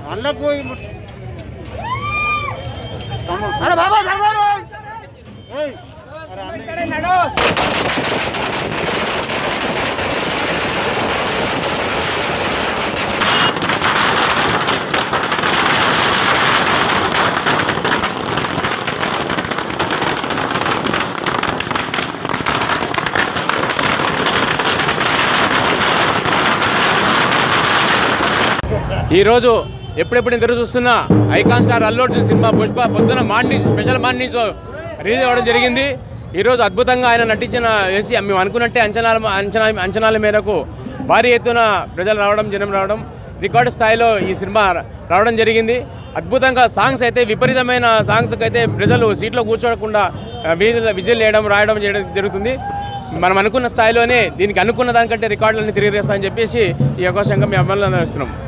అందులోకి పోయి అరే బాబా చదవరు ఏయ్ అరే అన్న ఈరోజు ఎప్పుడెప్పుడు ఎదురు చూస్తున్న icon star Allu Arjun cinema Pushpa పొద్దున morning special morning show release అవ్వడం జరిగింది ఈరోజు అద్భుతంగా ఆయన నటించిన వేసి మేము అనుకున్నట్టే అంచనాల అంచనా అంచనాల మేరకు భారీ ఎత్తున ప్రజలు రావడం జనం రావడం రికార్డు స్థాయిలో ఈ సినిమా రావడం జరిగింది అద్భుతంగా సాంగ్స్ అయితే విపరీతమైన సాంగ్స్కి అయితే ప్రజలు సీట్లో కూర్చోకుండా విజిల్ విజిల్ వేయడం రాయడం చేయడం జరుగుతుంది మనం అనుకున్న స్థాయిలోనే దీనికి అనుకున్న దానికంటే రికార్డులన్నీ తిరిగి తెస్తామని చెప్పేసి ఈ అవకాశంగా మేము అమలు ఇస్తున్నాం